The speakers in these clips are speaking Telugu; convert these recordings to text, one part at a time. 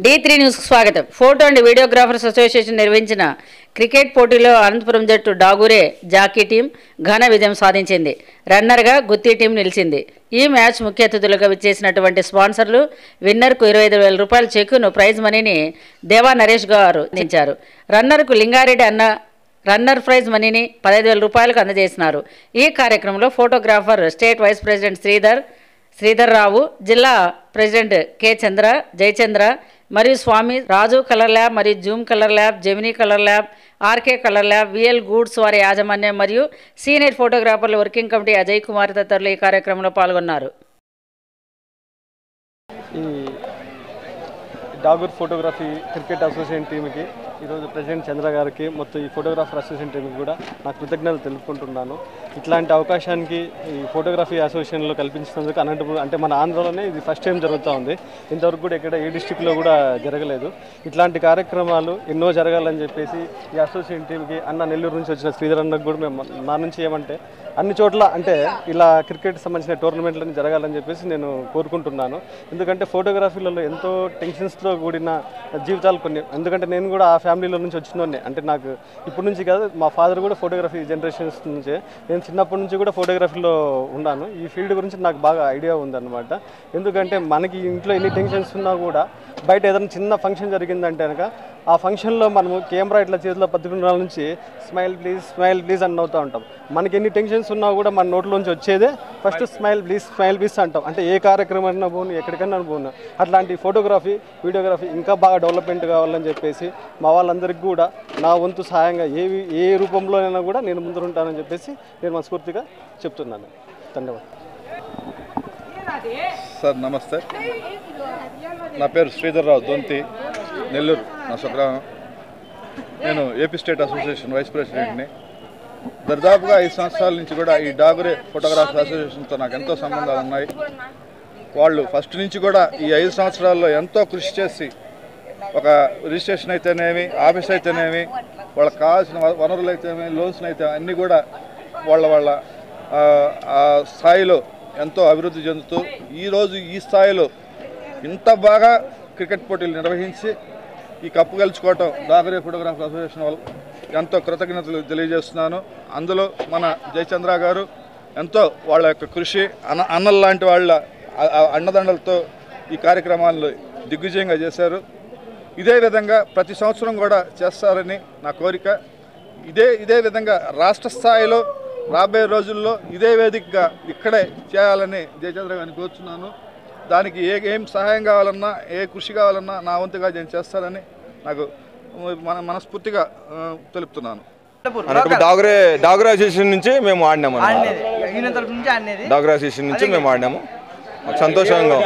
డి త్రీ న్యూస్కు స్వాగతం ఫోటో అండ్ వీడియోగ్రాఫర్స్ అసోసియేషన్ నిర్వహించిన క్రికెట్ పోటీలో అనంతపురం జట్టు డాగూరే జాకీ టీం ఘన విజయం సాధించింది రన్నర్గా గుత్తి టీం నిలిచింది ఈ మ్యాచ్ ముఖ్య అతిథులుగా విచ్చేసినటువంటి స్పాన్సర్లు విన్నర్కు ఇరవై ఐదు వేల రూపాయల చెక్కును ప్రైజ్ మనీని దేవా నరేష్ గారు అందించారు రన్నర్కు లింగారెడ్డి అన్న రన్నర్ ప్రైజ్ మనీని పదహైదు వేల రూపాయలకు అందజేసినారు ఈ కార్యక్రమంలో photographer state vice president Sridhar Sridhar Rao జిల్లా ప్రెసిడెంట్ కె చంద్ర జయచంద్ర మరియు స్వామి రాజు కలర్ ల్యాబ్ మరియు zoom colour lab Gemini colour lab RK colour lab VL goods వారి యాజమాన్యం మరియు సీనియర్ ఫోటోగ్రాఫర్ల వర్కింగ్ కమిటీ అజయ్ కుమార్ తదితరులు ఈ కార్యక్రమంలో పాల్గొన్నారు ఈ డాగూర్ ఫోటోగ్రఫీ క్రికెట్ అసోసియేషన్ టీంకి ఈరోజు ప్రెసిడెంట్ చంద్ర గారికి మొత్తం ఈ ఫోటోగ్రాఫర్ అసోసియేషన్ టీంకి కూడా నా కృతజ్ఞతలు తెలుపుకుంటున్నాను ఇట్లాంటి అవకాశానికి ఈ ఫోటోగ్రఫీ అసోసియేషన్లో కల్పించినందుకు అనంతపురం అంటే మన ఆంధ్రలోనే ఇది ఫస్ట్ టైం జరుగుతూ ఉంది ఇంతవరకు కూడా ఇక్కడ ఏ డిస్టిక్లో కూడా జరగలేదు ఇట్లాంటి కార్యక్రమాలు ఎన్నో జరగాలని చెప్పేసి ఈ అసోసియేషన్ టీంకి అన్న నెల్లూరు నుంచి వచ్చిన శ్రీధర్ అన్నకు కూడా మేము నా నుంచి ఏమంటే అన్ని చోట్ల అంటే ఇలా క్రికెట్ సంబంధించిన టోర్నమెంట్లను జరగాలని చెప్పేసి నేను కోరుకుంటున్నాను ఎందుకంటే ఫోటోగ్రఫీలలో ఎంతో టెన్షన్స్తో కూడిన జీవితాలు కొన్ని ఎందుకంటే నేను కూడా ఆ ఫ్యామిలీలో నుంచి వచ్చినోనే అంటే నాకు ఇప్పటి నుంచి కాదు మా ఫాదర్ కూడా ఫోటోగ్రఫీ జనరేషన్స్ నుంచే నేను చిన్నప్పటి నుంచి కూడా ఫోటోగ్రఫీలో ఉన్నాను ఈ ఫీల్డ్ గురించి నాకు బాగా ఐడియా ఉందన్నమాట ఎందుకంటే మనకి ఇంట్లో ఎన్ని టెన్షన్స్ ఉన్నా కూడా బయట ఏదైనా చిన్న ఫంక్షన్ జరిగిందంటే కనుక ఆ ఫంక్షన్లో మనము కెమెరా ఇట్లా చేతిలో పట్టుకున్న నుంచి స్మైల్ ప్లీజ్ స్మైల్ ప్లీజ్ అని నవ్వుతూ ఉంటాం మనకి ఎన్ని టెన్షన్స్ ఉన్నా కూడా మన నోట్లోంచి వచ్చేదే first smile please smile please అంటాం అంటే ఏ కార్యక్రమం అయినా పోను ఎక్కడికైనా పోను అట్లాంటి ఫోటోగ్రఫీ వీడియోగ్రఫీ ఇంకా బాగా డెవలప్మెంట్ కావాలని చెప్పేసి మా వాళ్ళందరికీ కూడా నా వంతు సహాయంగా ఏ ఏ రూపంలోనైనా కూడా నేను ముందుంటానని చెప్పేసి నేను మనస్ఫూర్తిగా చెప్తున్నాను ధన్యవాదాలు సార్ నమస్తే నా పేరు శ్రీధర్రావు దొంతి నెల్లూరు నా స్వగ్రామం నేను ఏపీ స్టేట్ అసోసియేషన్ వైస్ ప్రెసిడెంట్ని దరిదాపుగా ఐదు సంవత్సరాల నుంచి కూడా ఈ డాగురే ఫోటోగ్రాఫర్ అసోసియేషన్తో నాకు ఎంతో సంబంధాలు ఉన్నాయి వాళ్ళు ఫస్ట్ నుంచి కూడా ఈ ఐదు సంవత్సరాల్లో ఎంతో కృషి చేసి ఒక రిజిస్ట్రేషన్ అయితేనేమి ఆఫీస్ అయితేనేమి వాళ్ళకి కావాల్సిన వ- వనరులు అయితేనేమి లోన్స్ అయితే అన్నీ కూడా వాళ్ళ వాళ్ళ ఆ, ఆ స్థాయిలో ఎంతో అభివృద్ధి చెందుతూ ఈరోజు ఈ స్థాయిలో ఇంత బాగా క్రికెట్ పోటీలు నిర్వహించి ఈ కప్పు గెలుచుకోవటం దాగరే ఫోటోగ్రాఫర్ అసోసియేషన్ వాళ్ళు ఎంతో కృతజ్ఞతలు తెలియజేస్తున్నాను అందులో మన జయచంద్ర గారు ఎంతో వాళ్ళ యొక్క కృషి అన్న అన్నల లాంటి వాళ్ళ ఆ- ఆ అండదండలతో ఈ కార్యక్రమాలను దిగ్విజయంగా చేశారు ఇదే విధంగా ప్రతి సంవత్సరం కూడా చేస్తారని నా కోరిక ఇదే ఇదే విధంగా రాష్ట్ర స్థాయిలో రాబోయే రోజుల్లో ఇదే వేదికగా ఇక్కడే చేయాలని జయచంద్ర గారిని కోరుచున్నాను దానికి ఏ ఏం సహాయం కావాలన్నా ఏ కృషి కావాలన్నా నా వంతుగా నేను చేస్తానని నాకు మన మనస్ఫూర్తిగా ఆ, తెలుపుతున్నాను అన్నట్టు డాగరే డాగరా అసోసియేషన్ నుంచి మేము ఆడినాము అన్నమాట. ఆడనేది యూనియన్ తరఫు నుంచి ఆడనేది డాగరా అసోసియేషన్ నుంచి మేము ఆడినాము మాకు సంతోషంగా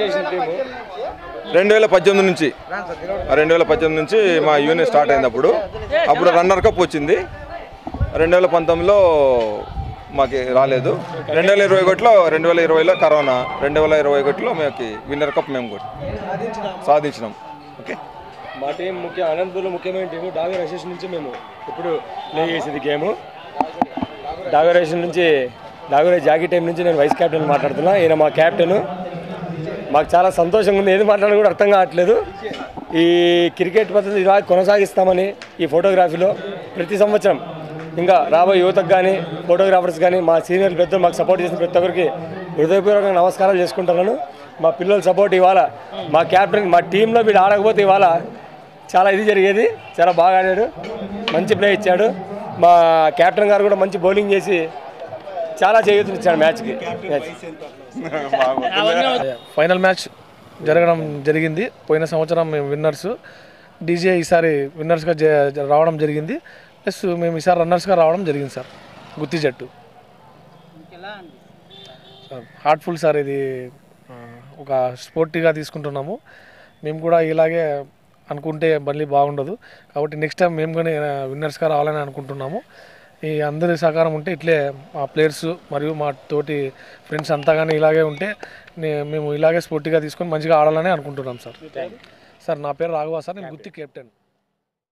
రెండు వేల పద్దెనిమిది నుంచి రెండు వేల పద్దెనిమిది నుంచి మా యూనియన్ స్టార్ట్ అయింది అప్పుడు అప్పుడు రన్నర్ కప్ వచ్చింది రెండు వేల పంతొమ్మిదిలో మాకు రాలేదు రెండు వేల ఇరవై ఒకటిలో రెండు వేల ఇరవైలో కరోనా రెండు వేల ఇరవై ఒకటిలో మాకు విన్నర్ కప్ మేము కూడా సాధించినాం ఓకే మా టీం ముఖ్య అనంతపురం ముఖ్యమైన టీము డాగర్ అసోసియేషన్ నుంచి మేము ఇప్పుడు ప్లే చేసేది గేమ్ డాగర్ అసోసియేషన్ నుంచి డాగర్ జాకీ టీం నుంచి నేను వైస్ కెప్టెన్ మాట్లాడుతున్నా ఈయన మా కెప్టెన్ మాకు చాలా సంతోషంగా ఉంది ఏది మాట్లాడాలో కూడా అర్థం కావట్లేదు ఈ క్రికెట్ పద్ధతి ఇలా కొనసాగిస్తామని ఈ ఫోటోగ్రఫీలో ప్రతి సంవత్సరం ఇంకా రాబోయే యువతకు కానీ ఫోటోగ్రాఫర్స్ కానీ మా సీనియర్ పెద్దలు మాకు సపోర్ట్ చేసిన ప్రతి ఒక్కరికి హృదయపూర్వకంగా నమస్కారాలు చేసుకుంటున్నాను మా పిల్లల సపోర్ట్ ఇవాళ మా క్యాప్టెన్ మా టీంలో వీడు ఆడకపోతే ఇవాళ చాలా ఇది జరిగేది చాలా బాగా ఆడాడు మంచి ప్లే ఇచ్చాడు మా కెప్టెన్ గారు కూడా మంచి బౌలింగ్ చేసి చాలా చేయూతనిచ్చాడు మ్యాచ్కి మ్యాచ్ ఫైనల్ మ్యాచ్ జరగడం జరిగింది పోయిన సంవత్సరం మేము విన్నర్స్ డీజే ఈసారి విన్నర్స్గా జ- రావడం జరిగింది ప్లస్ మేము ఈసారి రన్నర్స్గా రావడం జరిగింది సార్ గుత్తి జట్టు సార్ హార్ట్ఫుల్ సార్ ఇది ఆ, ఒక స్పోర్టివ్గా తీసుకుంటున్నాము మేము కూడా ఇలాగే అనుకుంటే మళ్ళీ బాగుండదు కాబట్టి నెక్స్ట్ టైం మేము కానీ విన్నర్స్గా రావాలని అనుకుంటున్నాము ఈ అందరి సహకారం ఉంటే ఇట్లే మా ప్లేయర్స్ మరియు మా తోటి ఫ్రెండ్స్ అంతా కానీ ఇలాగే ఉంటే నే- మేము ఇలాగే స్పోర్టివ్గా తీసుకొని మంచిగా ఆడాలని అనుకుంటున్నాం సార్ సార్ నా పేరు రాఘవ సార్ నేను గుత్తి కెప్టెన్